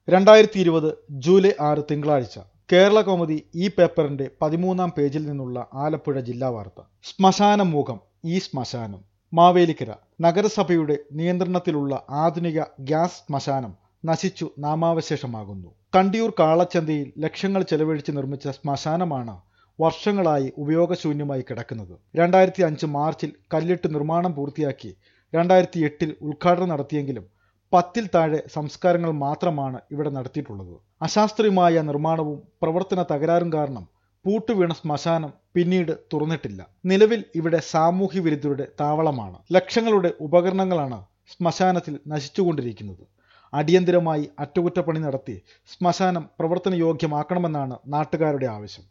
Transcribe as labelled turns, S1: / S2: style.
S1: രണ്ടായിരത്തി ഇരുപത് ജൂലൈ ആറ് തിങ്കളാഴ്ച കേരള കൗമുദി ഈ പേപ്പറിന്റെ പതിമൂന്നാം പേജിൽ നിന്നുള്ള ആലപ്പുഴ ജില്ലാ വാർത്ത ശ്മശാന മൂകം ഈ ശ്മശാനം മാവേലിക്കര നഗരസഭയുടെ നിയന്ത്രണത്തിലുള്ള ആധുനിക ഗ്യാസ് ശ്മശാനം നശിച്ചു നാമാവശേഷമാകുന്നു കണ്ടിയൂർ കാളച്ചന്തയിൽ ലക്ഷങ്ങൾ ചെലവഴിച്ച് നിർമ്മിച്ച ശ്മശാനമാണ് വർഷങ്ങളായി ഉപയോഗശൂന്യമായി കിടക്കുന്നത് രണ്ടായിരത്തി അഞ്ച് മാർച്ചിൽ കല്ലിട്ട് നിർമ്മാണം പൂർത്തിയാക്കി രണ്ടായിരത്തി എട്ടിൽ ഉദ്ഘാടനം നടത്തിയെങ്കിലും പത്തിൽ താഴെ സംസ്കാരങ്ങൾ മാത്രമാണ് ഇവിടെ നടത്തിയിട്ടുള്ളത് അശാസ്ത്രീയമായ നിർമ്മാണവും പ്രവർത്തന തകരാറും കാരണം പൂട്ടുവീണ ശ്മശാനം പിന്നീട് തുറന്നിട്ടില്ല നിലവിൽ ഇവിടെ സാമൂഹ്യ വിരുദ്ധരുടെ താവളമാണ് ലക്ഷങ്ങളുടെ ഉപകരണങ്ങളാണ് ശ്മശാനത്തിൽ നശിച്ചുകൊണ്ടിരിക്കുന്നത് അടിയന്തിരമായി അറ്റകുറ്റപ്പണി നടത്തി ശ്മശാനം പ്രവർത്തനയോഗ്യമാക്കണമെന്നാണ് നാട്ടുകാരുടെ ആവശ്യം